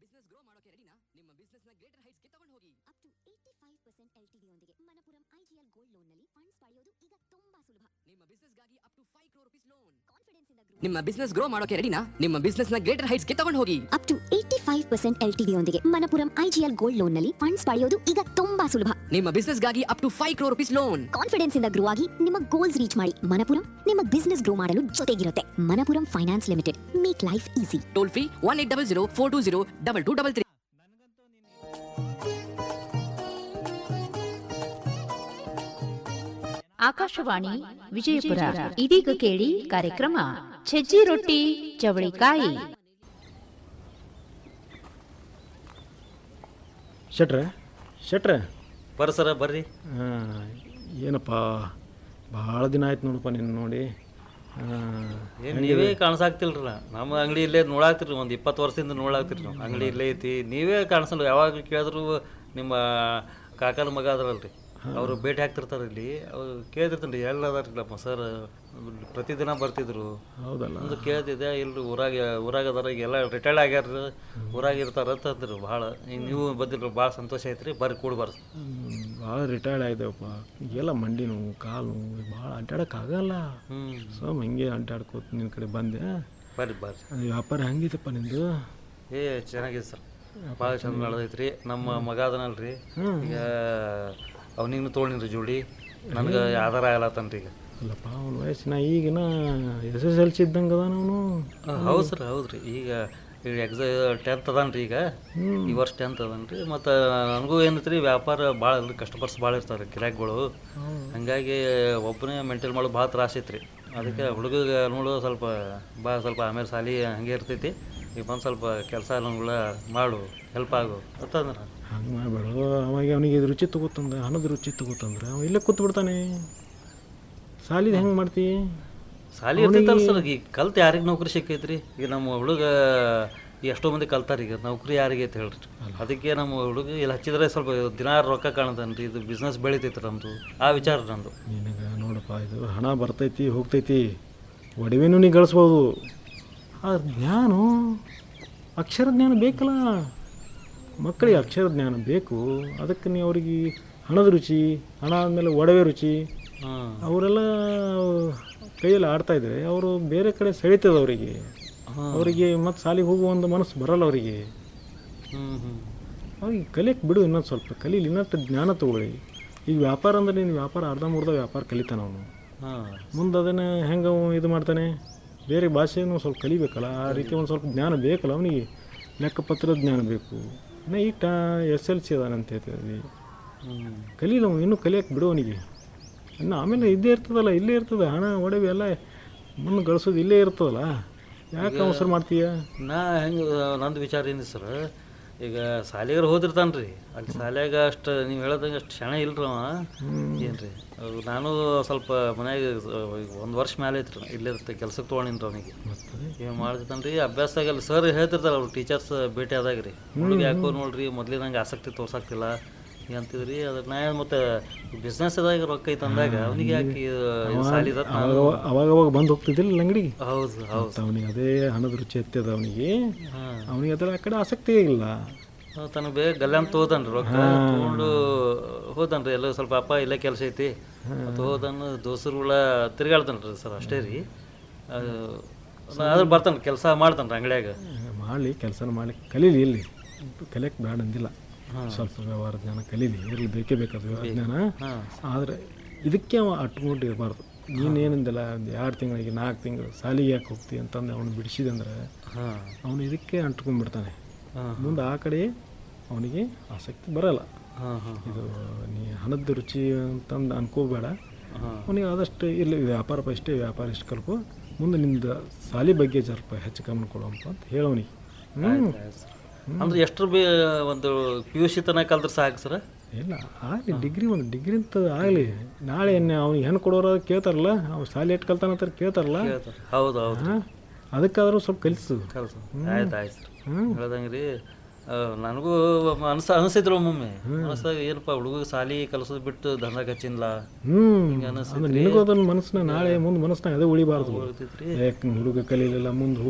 Business grow ಮಾಡೋಕೆ ರೆಡಿನಾ ನಿಮ್ಮ ಬಿಸ್ನೆಸ್ ನ ಗ್ರೇಟರ್ ಹೈಟ್ಸ್ ಗೆ ತಗೊಂಡು ಹೋಗಿ up to eighty five percent L ಟಿಡಿಯೊಂದಿಗೆ ಮಣಪುರಂ ಐಜಿಎಲ್ ಗೋಲ್ಡ್ ಲೋನ್ ನಲ್ಲಿ ಫಂಡ್ಸ್ ಪಡೆಯೋದು ಈಗ ತುಂಬಾ ಸುಲಭ ನಿಮ್ಮ ಬಿಸ್ನೆಸ್ ಗಾಗಿ up to 5 crore rupees loan confidence ಇಂದ ಗ್ರೋ ನಿಮ್ಮ ಬಿಸ್ನೆಸ್ ಗ್ರೋ ಮಾಡೋಕೆ ರೆಡಿನಾ ನಿಮ್ಮ ಬಿಸ್ನೆಸ್ ನ ಗ್ರೇಟರ್ ಹೈಟ್ಸ್ ಗೆ ತಗೊಂಡು ಹೋಗಿ up to eighty five percent L ಟಿಡಿಯೊಂದಿಗೆ ಮಣಪುರಂ ಐಜಿಎಲ್ ಗೋಲ್ಡ್ ಲೋನ್ ನಲ್ಲಿ ಫಂಡ್ಸ್ ಪಡೆಯೋದು ಈಗ ತುಂಬಾ ಸುಲಭ ನಿಮ್ಮ ಬಿಸ್ನೆಸ್ ಗಾಗಿ up to 5 crore rupees loan confidence ಇಂದ ಗ್ರೋ ಆಗಿ ನಿಮ್ಮ ಗೋಲ್ಸ್ ರೀಚ್ ಮಾಡಿ ಮಣಪುರಂ ನಿಮ್ಮ ಬಿಸ್ನೆಸ್ ಗ್ರೋ ಮಾಡಲು ಜೊತೆಗಿರುತ್ತೆ Manappuram finance limited make life easy toll free one eight double zero four two zero double two double three Akashvani Vijayapura ಇದೀಗ ಕೇಳಿ ಕಾರ್ಯಕ್ರಮ ಸಜ್ಜಿ ರೊಟ್ಟಿ ಚವಳಿಕಾಯಿ ಶೆಟ್ರೆ ಶೆಟ್ರೆ ಬರ್ರಿ ಸರ ಬರ್ರಿ ಹಾಂ ಏನಪ್ಪ ಭಾಳ ದಿನ ಆಯ್ತು ನೋಡಪ್ಪ ನಿನ್ನ ನೋಡಿ ಹಾಂ, ಏನ್ ನೀವೇ ಕಾಣಿಸಾಕ್ತಿಲ್ರಲ್ಲ ನಮ್ಮ ಅಂಗಡಿ ಇಲ್ಲೇ ನೋಡಾಕ್ತಿರಿ ಒಂದು ಇಪ್ಪತ್ತು ವರ್ಷದಿಂದ ನೋಡಾಕ್ತಿರಿ ನಾವು ಅಂಗಡಿ ಇಲ್ಲೇ ಐತಿ ನೀವೇ ಕಾಣಿಸಲ್ಲ ಯಾವಾಗ ಕೇಳಿದ್ರು ನಿಮ್ಮ ಕಾಕನ ಮಗ ಅದರಲ್ರಿ ಅವರು ಭೇಟಿ ಹಾಕ್ತಿರ್ತಾರೆ ಇಲ್ಲಿ ಅವ್ರು ಕೇಳ್ತಿರ್ತೀನಿ ರೀ ಎಲ್ಲ ಅದಾರಿಲ್ಲಪ್ಪ ಸರ್ ಪ್ರತಿದಿನ ಬರ್ತಿದ್ರು ಹೌದಲ್ಲ ಒಂದು ಕೇಳ್ತಿದ್ದೆ ಇಲ್ರಿ ಊರಾಗ ಊರಾಗ ಅದಾರ ಈಗ ಎಲ್ಲ ರಿಟೈರ್ಡ್ ಆಗ್ಯಾರ ಊರಾಗ ಇರ್ತಾರ ಅಂತ ಅಂದ್ರು ಭಾಳ ಈಗ ನೀವು ಬಂದಿಲ್ಲ ಭಾಳ ಸಂತೋಷ ಐತ್ರಿ ಬರ್ರಿ ಕೂಡ ಬರ್ರಿ ಭಾಳ ರಿಟೈರ್ಡ್ ಆಗಿದ್ದೇವಪ್ಪ ಈಗೆಲ್ಲ ಮಂಡಿ ನೋವು ಕಾಲು ನೋವು ಭಾಳ ಅಡ್ಡಾಡೋಕ್ಕಾಗಲ್ಲ ಹ್ಞೂ ಸೊ ಹಿಂಗೆ ಅಡ್ಡಾಡ್ಕೋತ ನಿನ್ನ ಕಡೆ ಬಂದೆ ಬರ್ರಿ ಬರ್ರಿ ಅದು ವ್ಯಾಪಾರ ಹೆಂಗಿದೆಪ್ಪ ನಿಂದು ಏ ಚೆನ್ನಾಗಿದೆ ಸರ್ ಭಾಳ ಚಂದ ನಡೆದೈತ್ರಿ ನಮ್ಮ ಮಗ ಅದನಲ್ರಿ ಈಗ ಅವನಿಗೂ ತೊಗೊಂಡಿನ್ರಿ ಜೋಡಿ ನನಗೆ ಆಧಾರ ಆಗಲತ್ತನ್ರಿ ಈಗ ಅಲ್ಲಪ್ಪ ಅವ್ನ ವಯಸ್ಸಿನ ಈಗಿನ ಎಸ್ ಎಸ್ ಎಲ್ ಸಿ ಇದ್ದಂಗೆ ಅದಾನ ಅವನು ಹೌದು ಸರ್ ಹೌದು ರೀ ಈಗ ಈಗ ಎಕ್ಸಾ ಟೆಂತ್ ಅದಾನ್ರಿ ಈಗ ಈ ವರ್ಷ ಟೆಂತ್ ಅದಾನ್ರಿ ಮತ್ತು ನನಗೂ ಏನೈತ್ರಿ ವ್ಯಾಪಾರ ಭಾಳ ಅಲ್ರಿ ಕಸ್ಟಮರ್ಸ್ ಭಾಳ ಇರ್ತಾರೆ ಗಿರಾಕಿಗಳು ಹಂಗಾಗಿ ಒಬ್ಬನೇ ಮೇಂಟೈನ್ ಮಾಡೋದು ಭಾಳ ತ್ರಾಸ ಐತ್ರಿ ಅದಕ್ಕೆ ಹುಡುಗ ನೋಡೋದು ಸ್ವಲ್ಪ ಭಾಳ ಸ್ವಲ್ಪ ಆಮೇಲೆ ಸಾಲಿ ಹಂಗೆ ಇರ್ತೈತಿ ಈಗ ಬಂದು ಸ್ವಲ್ಪ ಕೆಲಸ ಎಲ್ಲ ಮಾಡು ಹೆಲ್ಪ್ ಆಗು ಅಂತಂದ್ರೆ ಹಂಗೆ ಮಾಡಬೇಡ ಅವಾಗ ಅವನಿಗೆ ಇದು ರುಚಿ ತಗೋತಂದ್ರೆ ಹಣದ ರುಚಿ ತಗೋತಂದ್ರೆ ಅವ ಇಲ್ಲೇ ಕೂತ್ ಬಿಡ್ತಾನೆ ಸಾಲಿದ ಹೆಂಗೆ ಮಾಡ್ತಿ ಸಾಲಿ ಇರ್ತೈತಲ್ಲ ಸರ್ ಈಗ ಕಲ್ತು ಯಾರಿಗೆ ನೌಕರಿ ಸಿಕ್ಕೈತ್ರಿ ಈಗ ನಮ್ಮ ಹುಡುಗ ಈಗ ಎಷ್ಟೋ ಮಂದಿ ಕಲ್ತಾರ ಈಗ ನೌಕರಿ ಯಾರಿಗೆ ಅಂತ ಹೇಳ್ರಿ ಅದಕ್ಕೆ ನಮ್ಮ ಹುಡುಗ ಇಲ್ಲಿ ಹಚ್ಚಿದ್ರೆ ಸ್ವಲ್ಪ ದಿನ ರೊಕ್ಕ ಕಾಣತನ್ರಿ ಇದು ಬಿಸ್ನೆಸ್ ಬೆಳಿತೈತಿ ನಮ್ದು ಆ ವಿಚಾರ ನಂದು ನಿನಗೆ ನೋಡಪ್ಪ ಇದು ಹಣ ಬರ್ತೈತಿ ಹೋಗ್ತೈತಿ ಒಡವೆನೂ ನೀ ಗಳಿಸ್ಬೋದು ಆ ಜ್ಞಾನ ಅಕ್ಷರ ಜ್ಞಾನ ಬೇಕಲ್ಲ ಮಕ್ಕಳಿಗೆ ಅಕ್ಷರ ಜ್ಞಾನ ಬೇಕು ಅದಕ್ಕೆ ನೀವು ಅವ್ರಿಗೆ ಹಣದ ರುಚಿ ಹಣ ಆದಮೇಲೆ ಒಡವೆ ರುಚಿ ಹಾಂ ಅವರೆಲ್ಲ ಕೈಯಲ್ಲಿ ಆಡ್ತಾ ಇದ್ದಾರೆ ಅವರು ಬೇರೆ ಕಡೆ ಸೆಳಿತದೆ ಅವರಿಗೆ ಅವರಿಗೆ ಮತ್ತು ಸಾಲಿಗೆ ಹೋಗುವ ಒಂದು ಮನಸ್ಸು ಬರಲ್ಲ ಅವರಿಗೆ ಹ್ಞೂ ಹ್ಞೂ ಅವ್ರಿಗೆ ಕಲಿಯಕ್ಕೆ ಬಿಡು ಇನ್ನೊಂದು ಸ್ವಲ್ಪ ಕಲೀಲಿ ಇನ್ನಷ್ಟು ಜ್ಞಾನ ತಗೊಳ್ಳಿ ಈಗ ವ್ಯಾಪಾರ ಅಂದ್ರೆ ನೀನು ವ್ಯಾಪಾರ ಅರ್ಧ ಮುರ್ಧ ವ್ಯಾಪಾರ ಕಲಿತಾನ ಅವನು ಹಾಂ ಮುಂದೆ ಅದನ್ನು ಹೆಂಗೆ ಅವ ಇದು ಮಾಡ್ತಾನೆ ಬೇರೆ ಭಾಷೆನೂ ಸ್ವಲ್ಪ ಕಲಿಬೇಕಲ್ಲ ಆ ರೀತಿ ಒಂದು ಸ್ವಲ್ಪ ಜ್ಞಾನ ಬೇಕಲ್ಲ ಅವನಿಗೆ ಲೆಕ್ಕಪತ್ರದ ಜ್ಞಾನ ಬೇಕು ಇನ್ನು ಈ ಟಾ ಎಸ್ ಎಲ್ ಸಿ ಅದಾನಂತ ಹೇಳ್ತೀವಿ ಹ್ಞೂ ಕಲೀಲ ಅವ್ನು ಇನ್ನೂ ಕಲಿಯಕ್ಕೆ ಬಿಡು ಅವನಿಗೆ ಇನ್ನು ಆಮೇಲೆ ಇದ್ದೇ ಇರ್ತದಲ್ಲ ಇಲ್ಲೇ ಇರ್ತದೆ ಹಣ ಒಡವೆ ಎಲ್ಲ ಮುಂದೆ ಗಳಿಸೋದು ಇಲ್ಲೇ ಇರ್ತದಲ್ಲ ಯಾಕೆ ಅವಸರ ಮಾಡ್ತೀಯ ನಾ ಹೆಂಗೆ ನಂದು ವಿಚಾರ ಏನು ಸರ್ ಈಗ ಶಾಲೆಗಾರ ಹೋದಿರ್ತಾನೆ ರೀ ಅಲ್ಲಿ ಶಾಲ್ಯಾಗ ಅಷ್ಟು ನೀವು ಹೇಳೋದಂಗೆ ಅಷ್ಟು ಕ್ಷಣ ಇಲ್ರಿ ಅವ ಏನು ರೀ ನಾನು ಸ್ವಲ್ಪ ಮನ್ಯಾಗ ಒಂದು ವರ್ಷ ಮೇಲೆ ಐತ್ರಿ ಇಲ್ಲೇ ಇರುತ್ತೆ ಕೆಲ್ಸಕ್ಕೆ ತೊಗೊಂಡಿನಿ ಅವನಿಗೆ ಏನು ಮಾಡ್ತಿದ್ದಾನೆ ರೀ ಅಭ್ಯಾಸದಾಗ ಅಲ್ಲಿ ಸರ್ ಹೇಳ್ತಿರ್ತಾರೆ ಅವ್ರು ಟೀಚರ್ಸ್ ಭೇಟಿ ಆದಾಗ ರೀ ಹುಡುಗ ಯಾಕೋ ನೋಡ್ರಿ ಮೊದ್ಲಿನಂಗೆ ಆಸಕ್ತಿ ತೋರ್ಸಾಕ್ತಿಲ್ಲ ಅಂತಿದ್ರಿ ಅದ್ರ ನಾ ಮತ್ತೆ ಬಿಸ್ನೆಸ್ದಾಗ ರೊಕ್ಕ ಐತೆ ಅಂದಾಗ ಅವನಿಗೆ ಯಾಕೆ ಇದು ಸಾಲಿದ ಅವಾಗ ಅವಾಗ ಅವಾಗ ಬಂದು ಹೋಗ್ತಿದ್ದಿಲ್ಲ ಅಂಗಡಿಗೆ ಹೌದು ಹೌದು ಅವನಿಗೆ ಅದೇ ಹಣದ ರುಚಿ ಎತ್ತದ ಅವನಿಗೆ ಹಾಂ ಅವನಿಗೆ ಅದರ ಆ ಕಡೆ ಆಸಕ್ತಿ ಇಲ್ಲ ತನಗೆ ಬೇಗ ಗಲ್ಲೆ ಅಂತ ಹೋದನ್ರಿ ರೊಕ್ಕ ತೊಗೊಂಡು ಹೋದನ್ರಿ ಎಲ್ಲ ಸ್ವಲ್ಪ ಅಪ್ಪ ಇಲ್ಲೇ ಕೆಲಸ ಐತಿ ಮತ್ತು ಹೋದನು ದೋಸ್ತರುಗಳ ತಿರ್ಗಾಡ್ತಾನ್ರಿ ಸರ್ ಅಷ್ಟೇ ರೀ ಅದ್ರ ಬರ್ತಾನೆ ಕೆಲಸ ಮಾಡ್ತಾನ್ರಿ ಅಂಗಡ್ಯಾಗ ಮಾಡಲಿ ಕೆಲಸನ ಮಾಡಲಿ ಕಲೀಲಿ ಇಲ್ಲಿ ಕಲಿಯಕ್ಕೆ ಬೇಡ ಅಂದಿಲ್ಲ ಸ್ವಲ್ಪ ವ್ಯವಹಾರ ಜ್ಞಾನ ಕಲೀಲಿ ಇರಲಿ ಬೇಕೇ ಬೇಕಾದ ವ್ಯವಹಾರ ಜ್ಞಾನ ಹಾಂ ಆದರೆ ಇದಕ್ಕೆ ಅವ ಅಟ್ಕೊಂಡು ಇರಬಾರ್ದು ನೀನೇನಿಂದಿಲ್ಲ ಒಂದು ಎರಡು ತಿಂಗಳಿಗೆ ನಾಲ್ಕು ತಿಂಗಳು ಸಾಲಿಗೆ ಯಾಕೆ ಹೋಗ್ತಿ ಅಂತಂದು ಅವನು ಬಿಡಿಸಿದೆ ಅಂದ್ರೆ ಹಾಂ ಅವನು ಇದಕ್ಕೆ ಅಂಟ್ಕೊಂಡ್ಬಿಡ್ತಾನೆ ಹಾಂ ಮುಂದೆ ಆ ಕಡೆ ಅವನಿಗೆ ಆಸಕ್ತಿ ಬರಲ್ಲ ಹಾಂ ಹಾಂ ಇದು ನೀ ಹಣದ ರುಚಿ ಅಂತಂದು ಅನ್ಕೋಬೇಡ ಹಾಂ ಅವನಿಗೆ ಆದಷ್ಟು ಇರಲಿ ವ್ಯಾಪಾರ ಇಷ್ಟೇ ವ್ಯಾಪಾರ ಇಷ್ಟು ಕಲ್ಪು ಮುಂದೆ ನಿಂದು ಸಾಲಿ ಬಗ್ಗೆ ಸ್ವಲ್ಪ ಹೆಚ್ಚು ಗಮನ ಕೊಡುವಂತ ಅಂತ ಹೇಳೋನಿಗೆ ಹ್ಞೂ ಅಂದ್ರೆ ಎಷ್ಟು ಬೇ ಒಂದು ಪಿ ಯು ಸಿ ತನಕ ಕಲ್ದ್ರೆ ಸಾಕು ಸರ್ ಇಲ್ಲ ಆಗಲಿ ಡಿಗ್ರಿ ಒಂದು ಡಿಗ್ರಿ ಅಂತ ಆಗಲಿ ನಾಳೆ ಎಣ್ಣೆ ಅವ್ನಿಗೆ ಹೆಣ್ಣು ಕೊಡೋರು ಕೇಳ್ತಾರಲ್ಲ ಅವ್ನು ಸಾಲಿ ಎಷ್ಟು ಕಲ್ತಾನಂತ ಕೇಳ್ತಾರಲ್ಲ ಹೌದು ಹೌದು ಹಾಂ ಅದಕ್ಕಾದ್ರೂ ಸ್ವಲ್ಪ ಕಲಿಸು ಕಲ್ಸ ಆಯ್ತು ಆಯ್ತು ಸರ್ ಹ್ಞೂ ಹೇಳ್ದಂಗೆ ರೀ ಆ, ನನಗೂ ಅನ್ಸ ಅನಿಸಿದ್ರು ಒಮ್ಮೊಮ್ಮೆ ಅನಿಸ್ದಾಗ ಏನಪ್ಪ ಹುಡುಗ ಸಾಲಿ ಕಲ್ಸೋದು ಬಿಟ್ಟು ದಂದಾಗ ಹಚ್ಚಿನ್ಲ ಹ್ಞೂ ಅನಿಸ್ತೈತ್ರಿ. ಅಂದ್ರೆ ನಿನಗೂ ಅದನ್ನ ಮನಸ್ಸಿನ ನಾಳೆ ಮುಂದೆ ಮನಸ್ಸಿನಾಗ ಅದೇ ಉಳಿಬಾರ್ದು ಹೋಗ್ತೈತ್ರಿ ಯಾಕೆ ಹುಡುಗ ಕಲೀಲಿಲ್ಲ ಮುಂದೆ